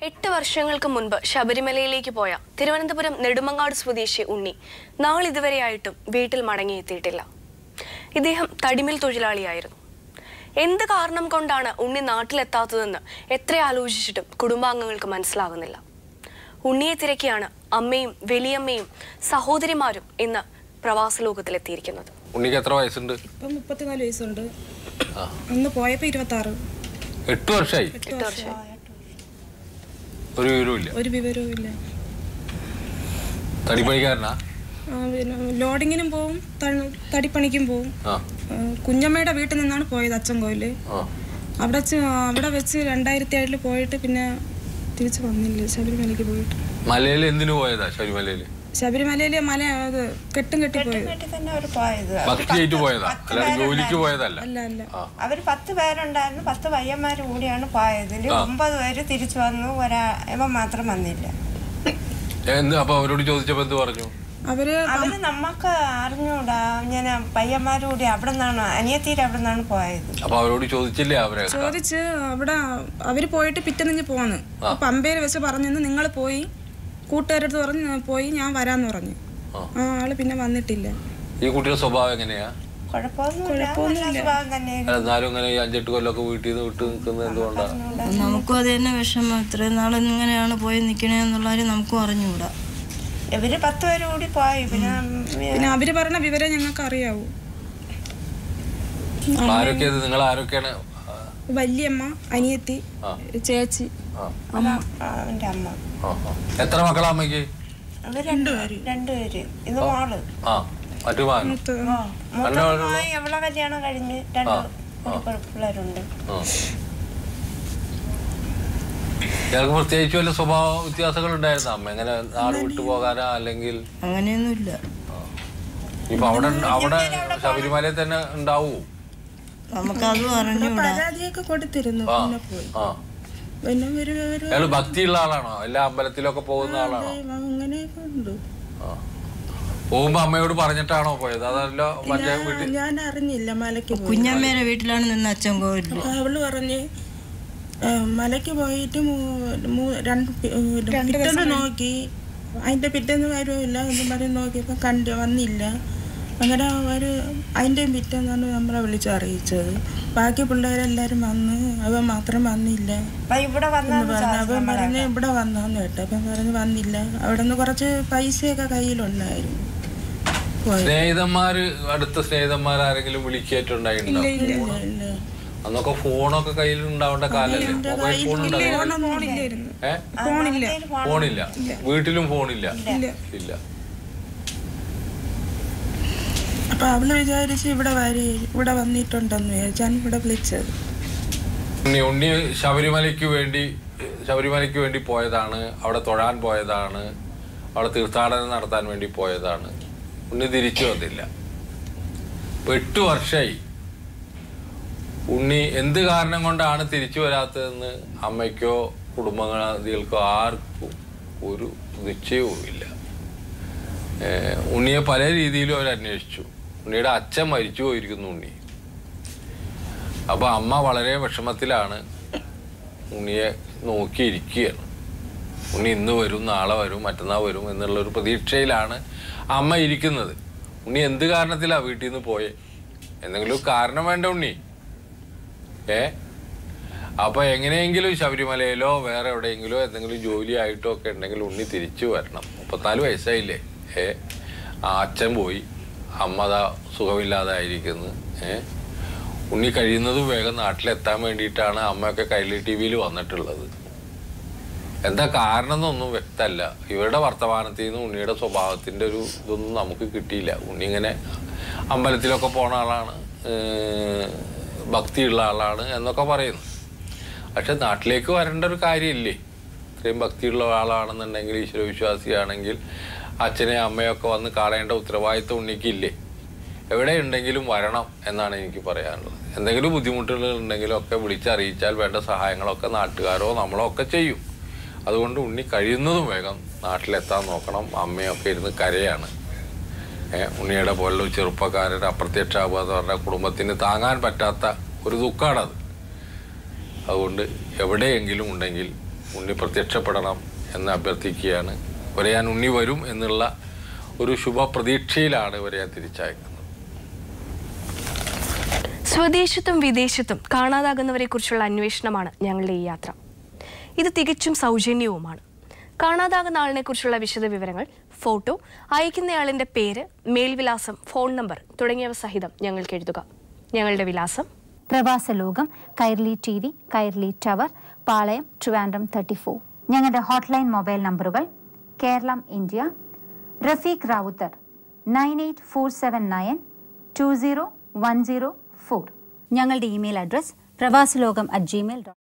എട്ട് വർഷങ്ങൾക്ക് മുൻപ് ശബരിമലയിലേക്ക് പോയ തിരുവനന്തപുരം നെടുമങ്ങാട് സ്വദേശി ഉണ്ണി നാളിതുവരെയായിട്ടും വീട്ടിൽ മടങ്ങിയെത്തിയിട്ടില്ല ഇദ്ദേഹം തടിമിൽ തൊഴിലാളിയായിരുന്നു എന്ത് കാരണം കൊണ്ടാണ് ഉണ്ണി നാട്ടിലെത്താത്തതെന്ന് എത്ര ആലോചിച്ചിട്ടും കുടുംബാംഗങ്ങൾക്ക് മനസ്സിലാകുന്നില്ല ഉണ്ണിയെ തിരക്കിയാണ് അമ്മയും വലിയമ്മയും സഹോദരിമാരും ഇന്ന് പ്രവാസ ലോകത്തിലെത്തിയിരിക്കുന്നത് ഉണ്ണിക്ക് എത്ര വയസ്സുണ്ട് ഇപ്പം മുപ്പത്തിനാല് വയസ്സുണ്ട് ആ. അന്ന് പോയപ്പോ ഇരുപത്തി ആറ് എട്ട് വർഷമായി എട്ട് വർഷം ഒരു വിവരവും ഇല്ല ഒരു വിവരവും ഇല്ല തടിപ്പണിക്കാരനാ ആ, പിന്നെ ലോഡിങ്ങിനും പോവും ത- തടിപ്പണിക്കും പോവും ആ ആ, കുഞ്ഞമ്മയുടെ വീട്ടിൽ നിന്നാണ് പോയത് അച്ഛൻ കോയില് ആ അവിടെ വെച്ച് അവിടെ വെച്ച് രണ്ടായിരത്തി ഏഴില് പോയിട്ട് പിന്നെ തിരിച്ചു വന്നില്ല ശബരിമലയ്ക്ക് പോയിട്ട് മലയിൽ എന്തിനു പോയതാ ശബരിമലയിൽ ശബരിമലയിലെ മല അത് കെട്ടും കെട്ടി പോയത് വീട്ടിൽ തന്നെ അവർ പോയത് ഭക്തിയായിട്ട് പോയതാ അല്ലാതെ ജോലിക്ക് പോയതല്ല അല്ല അല്ല ആ അവർ പത്ത് പേരുണ്ടായിരുന്നു പത്ത് പയ്യന്മാർ കൂടിയാണ് പോയത് ഇതിൽ ഒമ്പത് പേര് തിരിച്ചു വന്നു ഒരാ ഇവൻ മാത്രം വന്നില്ല എന്ത് അപ്പൊ അവരോട് ചോദിച്ചപ്പോ എന്ത് പറഞ്ഞു അവര് അവര് നമുക്ക് അറിഞ്ഞൂടാ ഇങ്ങനെ പയ്യന്മാർ കൂടി അവിടെ നിന്നാണ് അനിയത്തീര് അവിടെ നിന്നാണ് പോയത് അപ്പൊ അവരോട് ചോദിച്ചില്ലേ അവരെ ചോദിച്ച് അവിടെ അവര് പോയിട്ട് പിറ്റേന്ന് പോന്ന് അപ്പൊ പമ്പയിൽ വെച്ച് പറഞ്ഞെന്ന് നിങ്ങൾ പോയി കൂട്ടുകാരടുത്ത് പറഞ്ഞ് "ഞാൻ പോയി ഞാൻ വരാന്ന് പറഞ്ഞു ആ. ആ ആള് പിന്നെ വന്നിട്ടില്ല ഈ കുട്ടിയുടെ സ്വഭാവം എങ്ങനെയാ കുഴപ്പമൊന്നുമില്ല നല്ല സ്വഭാവം തന്നെ അല്ല, എന്നാലും ഇങ്ങനെ ഈ അഞ്ചെട്ട് കൊല്ലമൊക്കെ വീട്ടിൽ നിന്ന് വിട്ട് നിൽക്കുന്നത് എന്തുകൊണ്ടാ നമുക്കും അത് തന്നെ വിഷമം ഇത്രയും നാൾ ഇങ്ങനെയാണ് പോയി നിൽക്കണേന്നുള്ള കാര്യം നമുക്കും അറിഞ്ഞുകൂടാ ഇവര് പത്ത് പേര് കൂടി പോയി പിന്നെ പിന്നെ അവര് പറഞ്ഞ വിവരം ഞങ്ങൾക്ക് അറിയാവൂ ആരൊക്കെ നിങ്ങൾ ആരൊക്കെയാണ് ആ, വല്യമ്മ അനിയത്തി ആ. ചേച്ചി ആ, അവന്റെ അമ്മ ആ, ആ. എത്ര മക്കളാ അമ്മയ്ക്ക് അവര് രണ്ടുപേര് രണ്ടുപേര് ഇത് മോള് ആ മറ്റു മകൻ മൂത്ത മോൻ എവളെ കല്യാണം കഴിഞ്ഞ് രണ്ട് ഒരു പിള്ളേരുണ്ട് ആ. ഇയാൾക്ക് പ്രത്യേകിച്ച് വല്ല സ്വഭാവ വ്യത്യാസങ്ങൾ ഉണ്ടായിരുന്ന അമ്മ എങ്ങനെ നാട് വിട്ടു പോകാനാ അല്ലെങ്കിൽ അങ്ങനെയൊന്നുമില്ല ഇപ്പൊ അവിടെ അവിടെ ശബരിമലയിൽ തന്നെ ഉണ്ടാവൂ നമുക്കതും അറിഞ്ഞുകൂടാ പരാതിയൊക്കെ കൊടുത്തിരുന്നു ആ പിന്നെ പോയി ആ പിന്നെ ഒരു ഒരു അയാള് ഭക്തിയുള്ള ആളാണോ എല്ലാ അമ്പലത്തിലൊക്കെ പോകുന്ന ആളാണോ അങ്ങനെയൊക്കെ ഉണ്ട് ആ. പോകുമ്പോ അമ്മയോട് പറഞ്ഞിട്ടാണോ പോയത് അതല്ല മറ്റേ വീട്ടിൽ ഞാൻ അറിഞ്ഞില്ല മലയ്ക്ക് പോയി കുഞ്ഞമ്മേരെ വീട്ടിലാണ് നിന്ന് അച്ഛൻ കോവിലിൽ അപ്പൊ അവള് പറഞ്ഞ് "ഏ, മലയ്ക്ക് പോയിട്ട് മൂ- മൂ- രണ്ട് പി- ഏ, പിറ്റേന്ന് നോക്കി അതിന്റെ പിറ്റേന്ന് വരുമില്ല എന്ന് പറഞ്ഞ് നോക്കിയപ്പോ കണ്ട് വന്നില്ല അങ്ങനെ അവര് അതിന്റെ പിറ്റേന്നാണ് നമ്മളെ വിളിച്ചറിയിച്ചത് ബാക്കി പിള്ളേരെല്ലാരും വന്ന് അവൻ മാത്രം വന്നില്ല അപ്പൊ ഇവിടെ വന്നാണ് പറഞ്ഞു അവൻ പറഞ്ഞ് ഇവിടെ വന്നാന്ന് കേട്ടോ അപ്പം പറഞ്ഞ് വന്നില്ല അവിടെ നിന്ന് കുറച്ച് പൈസയൊക്കെ കയ്യിലുണ്ടായിരുന്നു പോയി സ്നേഹിതന്മാര് അടുത്ത സ്നേഹിതന്മാർ ആരെങ്കിലും വിളിക്കേറ്റുണ്ടായിട്ടുണ്ടോ ഇല്ല ഇല്ല അന്നൊക്കെ ഫോണൊക്കെ കയ്യിൽ ഉണ്ടാവേണ്ട കാലല്ലേ മൊബൈൽ ഫോൺ ഉണ്ടായിരുന്നു ഫോണില്ലായിരുന്നു ഏ ഫോണില്ല ഫോണില്ല വീട്ടിലും ഫോണില്ല ഇല്ല അപ്പൊ അവള് വിചാരിച്ച് ഇവിടെ വരി ഇവിടെ വന്നിട്ടുണ്ടെന്ന് വിചാരിച്ചാണ് ഇവിടെ വിളിച്ചത് ഉണ്ണി ഉണ്ണി ശബരിമലയ്ക്ക് വേണ്ടി ശബരിമലയ്ക്ക് വേണ്ടി പോയതാണ് അവിടെ തൊഴാൻ പോയതാണ് അവിടെ തീർത്ഥാടനം നടത്താൻ വേണ്ടി പോയതാണ് ഉണ്ണി തിരിച്ചു വന്നില്ല ഇപ്പൊ എട്ട് വർഷമായി ഉണ്ണി എന്ത് കാരണം കൊണ്ടാണ് തിരിച്ചു വരാത്തതെന്ന് അമ്മയ്ക്കോ കുടുംബങ്ങൾക്കോ ആർക്കും ഒരു നിശ്ചയവും ഇല്ല ഏഹ് ഉണ്ണിയെ പല രീതിയിലും അവർ അന്വേഷിച്ചു ഉണ്ണിയുടെ അച്ഛൻ മരിച്ചു പോയിരിക്കുന്നു ഉണ്ണി അപ്പൊ അമ്മ വളരെ വിഷമത്തിലാണ് ഉണ്ണിയെ നോക്കിയിരിക്കുകയാണ് ഉണ്ണി ഇന്ന് വരും നാളെ വരും മറ്റന്നാൾ വരും എന്നുള്ള ഒരു പ്രതീക്ഷയിലാണ് അമ്മ ഇരിക്കുന്നത് ഉണ്ണി എന്ത് കാരണത്തിലാ വീട്ടിൽ നിന്ന് പോയേ എന്തെങ്കിലും കാരണം വേണ്ട ഉണ്ണി ഏ അപ്പൊ എങ്ങനെയെങ്കിലും ശബരിമലയിലോ വേറെ എവിടെയെങ്കിലോ എന്തെങ്കിലും ജോലിയായിട്ടോ ഒക്കെ ഉണ്ടെങ്കിൽ ഉണ്ണി തിരിച്ചു വരണം മുപ്പത്തിനാല് വയസ്സായില്ലേ ഏ ആ അച്ഛൻ പോയി അമ്മ അതാ സുഖമില്ലാതായിരിക്കുന്നു ഏ ഉണ്ണി കഴിയുന്നതും വേഗം നാട്ടിലെത്താൻ വേണ്ടിയിട്ടാണ് അമ്മയൊക്കെ കൈലി ടി വിയിൽ വന്നിട്ടുള്ളത് എന്താ കാരണം എന്നൊന്നും വ്യക്തമല്ല ഇവരുടെ വർത്തമാനത്തിൽ നിന്ന് ഉണ്ണിയുടെ സ്വഭാവത്തിൻ്റെ ഒരു ഇതൊന്നും നമുക്ക് കിട്ടിയില്ല ഉണ്ണി ഇങ്ങനെ അമ്പലത്തിലൊക്കെ പോണ ആളാണ് ഏർ ഭക്തിയുള്ള ആളാണ് എന്നൊക്കെ പറയുന്നു പക്ഷെ നാട്ടിലേക്ക് വരേണ്ട ഒരു കാര്യമില്ലേ ഇത്രയും ഭക്തിയുള്ള ആളാണെന്നുണ്ടെങ്കിൽ ഈശ്വരവിശ്വാസിയാണെങ്കിൽ അച്ഛനെ അമ്മയൊക്കെ വന്ന് കാണേണ്ട ഉത്തരവാദിത്വം ഉണ്ണിക്കില്ലേ എവിടെയുണ്ടെങ്കിലും വരണം എന്നാണ് എനിക്ക് പറയാനുള്ളത് എന്തെങ്കിലും ബുദ്ധിമുട്ടുകൾ ഉണ്ടെങ്കിലും ഒക്കെ വിളിച്ചറിയിച്ചാൽ വേണ്ട സഹായങ്ങളൊക്കെ നാട്ടുകാരോ നമ്മളോ ഒക്കെ ചെയ്യും അതുകൊണ്ട് ഉണ്ണി കഴിയുന്നതും വേഗം നാട്ടിലെത്താൻ നോക്കണം അമ്മയൊക്കെ ഇരുന്ന് കരയാണ് ഏ, ഉണ്ണിയുടെ പോലുള്ള ഒരു ചെറുപ്പക്കാരൻ അപ്രത്യക്ഷമാകുക എന്ന് പറഞ്ഞാൽ കുടുംബത്തിന് താങ്ങാൻ പറ്റാത്ത ഒരു ദുഃഖമാണത് അതുകൊണ്ട് എവിടെയെങ്കിലും ഉണ്ടെങ്കിൽ ഉണ്ണി പ്രത്യക്ഷപ്പെടണം എന്ന് അഭ്യർത്ഥിക്കുകയാണ് വരയാൻ ഉണ്ണി വരും എന്നുള്ള ഒരു ശുഭ പ്രതീക്ഷയിലാണ് വരയാൻ തിരിച്ചയക്കുന്നത് സ്വദേശത്തും വിദേശത്തും കാണാതാകുന്നവരെ കുറിച്ചുള്ള അന്വേഷണമാണ് ഞങ്ങളുടെ ഈ യാത്ര ഇത് തികച്ചും സൗജന്യവുമാണ് കാണാതാകുന്ന ആളിനെ കുറിച്ചുള്ള വിശദ വിവരങ്ങൾ ഫോട്ടോ അയക്കുന്നയാളിന്റെ പേര് മേൽവിലാസം ഫോൺ നമ്പർ തുടങ്ങിയവ സഹിതം ഞങ്ങൾക്ക് എഴുതുക ഞങ്ങളുടെ വിലാസം Pravasa Lokam Kairali T V Kairali tower Palayam Trivandrum thirty four ഞങ്ങളുടെ ഹോട്ട്ലൈൻ മൊബൈൽ നമ്പറുകൾ Keralam India Rafeeq Rawther nine eight four seven nine two zero one zero four ഞങ്ങളുടെ email address Pravasalokam at Gmail dot